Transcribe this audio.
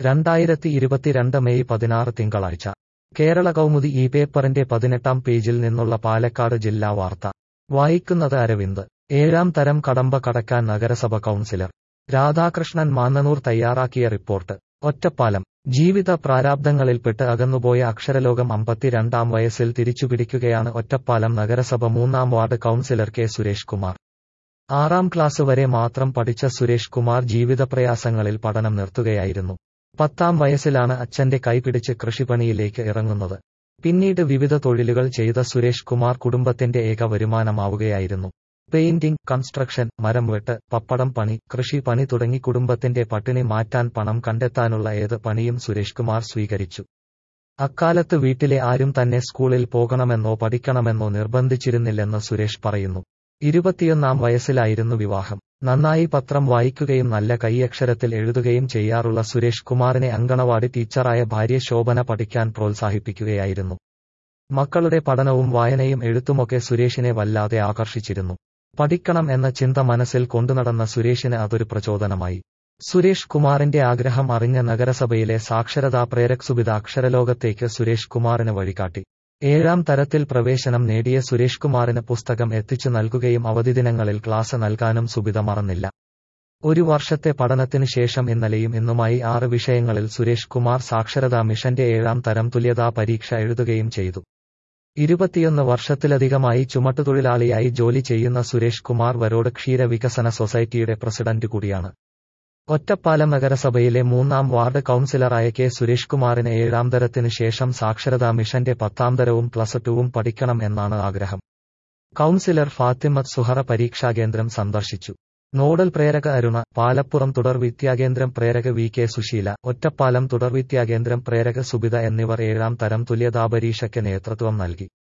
രണ്ടായിരത്തി ഇരുപത്തിരണ്ട് മെയ് പതിനാറ് തിങ്കളാഴ്ച കേരള കൗമുദി ഈ പേപ്പറിന്റെ പതിനെട്ടാം പേജിൽ നിന്നുള്ള പാലക്കാട് ജില്ലാ വാർത്ത വായിക്കുന്നത് അരവിന്ദ് ഏഴാം തരം കടമ്പ കടക്കാൻ നഗരസഭ കൗൺസിലർ രാധാകൃഷ്ണൻ മാന്നനൂർ തയ്യാറാക്കിയ റിപ്പോർട്ട് ഒറ്റപ്പാലം ജീവിത പ്രാരാബ്ദങ്ങളിൽപ്പെട്ട് അകന്നുപോയ അക്ഷരലോകം അമ്പത്തിരണ്ടാം വയസ്സിൽ തിരിച്ചുപിടിക്കുകയാണ് ഒറ്റപ്പാലം നഗരസഭ മൂന്നാം ward councillor K Suresh Kumar ആറാം ക്ലാസ് വരെ മാത്രം പഠിച്ച സുരേഷ് കുമാർ ജീവിതപ്രയാസങ്ങളിൽ പഠനം നിർത്തുകയായിരുന്നു പത്താം വയസ്സിലാണ് അച്ഛന്റെ കൈപിടിച്ച് കൃഷിപ്പണിയിലേക്ക് ഇറങ്ങുന്നത് പിന്നീട് വിവിധ തൊഴിലുകൾ ചെയ്ത സുരേഷ് കുമാർ കുടുംബത്തിന്റെ ഏക വരുമാനമാവുകയായിരുന്നു പെയിന്റിംഗ് കൺസ്ട്രക്ഷൻ മരം വെട്ട് പപ്പടം പണി കൃഷി പണി തുടങ്ങി കുടുംബത്തിന്റെ പട്ടിണി മാറ്റാൻ പണം കണ്ടെത്താനുള്ള ഏത് പണിയും സുരേഷ് കുമാർ സ്വീകരിച്ചു അക്കാലത്ത് വീട്ടിലെ ആരും തന്നെ സ്കൂളിൽ പോകണമെന്നോ പഠിക്കണമെന്നോ നിർബന്ധിച്ചിരുന്നില്ലെന്ന് സുരേഷ് പറയുന്നു ഇരുപത്തിയൊന്നാം വയസ്സിലായിരുന്നു വിവാഹം നന്നായി പത്രം വായിക്കുകയും നല്ല കൈയക്ഷരത്തിൽ എഴുതുകയും ചെയ്യാറുള്ള സുരേഷ് കുമാറിനെ അങ്കണവാടി ടീച്ചറായ ഭാര്യ ശോഭന പഠിക്കാൻ പ്രോത്സാഹിപ്പിക്കുകയായിരുന്നു മക്കളുടെ പഠനവും വായനയും എഴുത്തുമൊക്കെ സുരേഷിനെ വല്ലാതെ ആകർഷിച്ചിരുന്നു പഠിക്കണം എന്ന ചിന്ത മനസ്സിൽ കൊണ്ടുനടന്ന സുരേഷിന് അതൊരു പ്രചോദനമായി സുരേഷ് കുമാറിന്റെ ആഗ്രഹം അറിഞ്ഞ നഗരസഭയിലെ സാക്ഷരതാ പ്രേരക് സുബിത അക്ഷരലോകത്തേക്ക് സുരേഷ് കുമാറിന് വഴികാട്ടി ഏഴാം തരത്തിൽ പ്രവേശനം നേടിയ സുരേഷ് കുമാറിന് പുസ്തകം എത്തിച്ചു നൽകുകയും അവധി ദിനങ്ങളിൽ ക്ലാസ് നൽകാനും സുബിത മറന്നില്ല ഒരു വർഷത്തെ പഠനത്തിനു ശേഷം ഇന്നലെയും ഇന്നുമായി ആറ് വിഷയങ്ങളിൽ സുരേഷ് കുമാർ സാക്ഷരതാ മിഷന്റെ ഏഴാം തരം തുല്യതാ പരീക്ഷ എഴുതുകയും ചെയ്തു ഇരുപത്തിയൊന്ന് വർഷത്തിലധികമായി ചുമട്ടുതൊഴിലാളിയായി ജോലി ചെയ്യുന്ന സുരേഷ് കുമാർ വരോട് ക്ഷീരവികസന സൊസൈറ്റിയുടെ പ്രസിഡന്റ് കൂടിയാണ് ഒറ്റപ്പാലം നഗരസഭയിലെ മൂന്നാം വാർഡ് കൌൺസിലറായ കെ സുരേഷ് കുമാറിന് ഏഴാം തരത്തിനു ശേഷം സാക്ഷരതാ മിഷന്റെ പത്താം തരവും പ്ലസ് ടുവും പഠിക്കണം എന്നാണ് ആഗ്രഹം കൌൺസിലർ ഫാത്തിമത്ത് സുഹറ പരീക്ഷാകേന്ദ്രം സന്ദർശിച്ചു നോഡൽ പ്രേരക അരുണ പാലപ്പുറം തുടർ വിദ്യാകേന്ദ്രം പ്രേരക വി കെ സുശീല ഒറ്റപ്പാലം തുടർ വിദ്യാകേന്ദ്രം പ്രേരക സുബിത എന്നിവർ ഏഴാം തരം തുല്യതാ പരീക്ഷയ്ക്ക് നേതൃത്വം നൽകി